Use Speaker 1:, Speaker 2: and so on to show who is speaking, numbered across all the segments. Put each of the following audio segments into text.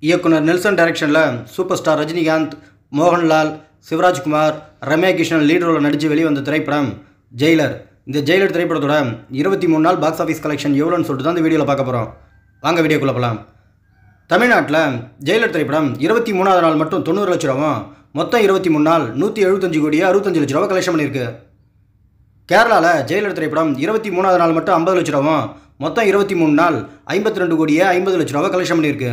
Speaker 1: இயக்குனர் நெல்சன் டைரக்ஷனில் super star Rajinikanth Mohanlal Shivarajkumar Ramya Krishnan lead ரோலில் நடித்து வெளிவந்த திரைப்படம் ஜெயிலர் இந்த ஜெயிலர் திரைப்படத்தோட இருபத்தி மூணு நாள் பாக்ஸ் ஆஃபீஸ் கலெக்ஷன் எவ்வளோன்னு சொல்லிட்டு தான் இந்த வீடியோவில் பார்க்க போகிறோம் வாங்க வீடியோக்குள்ளே போகலாம் தமிழ்நாட்டில் ஜெயிலர் திரைப்படம் இருபத்தி மூணாவது நாள் மட்டும் தொண்ணூறு லட்ச ரூபாவும் மொத்தம் இருபத்தி மூணு நாள் நூற்றி எழுபத்தஞ்சு கோடியே அறுபத்தஞ்சு லட்ச ரூபா கலெக்ஷன் பண்ணியிருக்கு கேரளாவில் ஜெயிலர் திரைப்படம் இருபத்தி மூணாவது நாள் மட்டும் ஐம்பது லட்ச ரூபாவும் மொத்தம் இருபத்தி மூணு நாள் ஐம்பத்தி ரெண்டு கோடியே ஐம்பது லட்ச ரூபா கலெக்ஷன் பண்ணியிருக்கு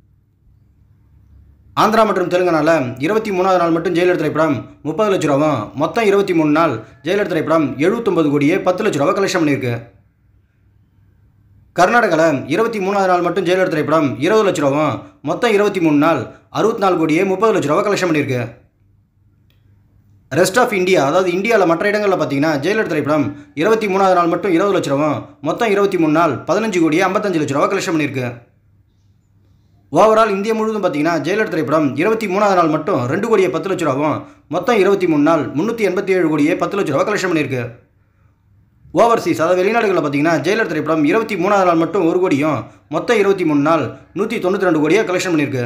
Speaker 1: ஆந்திரா மற்றும் தெலுங்கானால இருபத்தி மூணாவது நாள் மட்டும் ஜெயிலர் திரைப்படம் முப்பது லட்ச ரூபாவும் மொத்தம் இருபத்தி மூணு நாள் ஜெயிலர் திரைப்படம் எழுபத்தொம்பது கோடியே பத்து லட்ச ரூபா கலெக்ஷன் பண்ணியிருக்கு கர்நாடகாவில் இருபத்தி மூணாவது நாள் மட்டும் ஜெயிலர் திரைப்படம் இருபது லட்ச ரூபாவும் மொத்தம் இருபத்தி மூணு நாள் அறுபத்தி நாலு கோடியே முப்பது லட்ச ரூபா கலெக்ஷன் பண்ணியிருக்கு ரெஸ்ட் ஆஃப் இந்தியா அதாவது இந்தியாவில் மற்ற இடங்களில் பார்த்தீங்கன்னா ஜெயிலர் திரைப்படம் இருபத்தி மூணாவது நாள் மட்டும் இருபது லட்ச ரூபாவும் மொத்தம் இருபத்தி மூணு நாள் பதினஞ்சு கோடியே ஐம்பத்தஞ்சு லட்ச ரூபா கலெக்ஷன் பண்ணியிருக்கு ஓவரால் இந்தியா முழுவதும் பார்த்தீங்கன்னா ஜெயிலர் திரைப்படம் இருபத்தி மூணாவது நாள் மட்டும் ரெண்டு கோடியே பத்து லட்ச ரூபாவும் மொத்தம் இருபத்தி மூணு நாள் முந்நூற்றி எண்பத்தி ஏழு கோடியே பத்து லட்ச ரூபா கலெக்ஷன் பண்ணியிருக்கு ஓவர்சீஸ் அதாவது வெளிநாடுகளில் பார்த்தீங்கன்னா ஜெயிலர் திரைப்படம் இருபத்தி மூணாவது நாள் மட்டும் ஒரு கோடியும் மொத்தம் இருபத்தி மூணு நாள் நூற்றி தொண்ணூற்றி ரெண்டு கோடியாக கலெக்ஷன் பண்ணியிருக்கு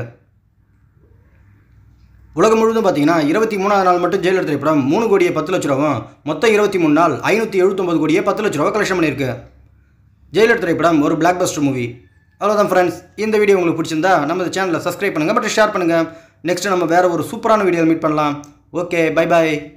Speaker 1: உலகம் முழுவதும் பார்த்தீங்கன்னா இருபத்தி மூணாவது நாள் மட்டும் ஜெயிலர் திரைப்படம் மூணு கோடியே பத்து லட்ச ரூபாவும் மொத்தம் இருபத்தி மூணு நாள் ஐநூற்றி எழுபத்தொம்பது கோடியே பத்து லட்ச ரூபா கலெக்ஷன் பண்ணியிருக்கு ஜெயிலர் திரைப்படம் ஒரு பிளாக் பஸ்டர் மூவி அவ்வளோதான் ஃப்ரெண்ட்ஸ் இந்த வீடியோ உங்களுக்கு பிடிச்சிருந்தா நம்ம சேனலை சப்ஸ்கிரைப் பண்ணுங்கள் மற்றும் ஷேர் பண்ணுங்கள் நெக்ஸ்ட்டு நம்ம வேறு ஒரு சூப்பரான வீடியோ மீட் பண்ணலாம் ஓகே பை பாய்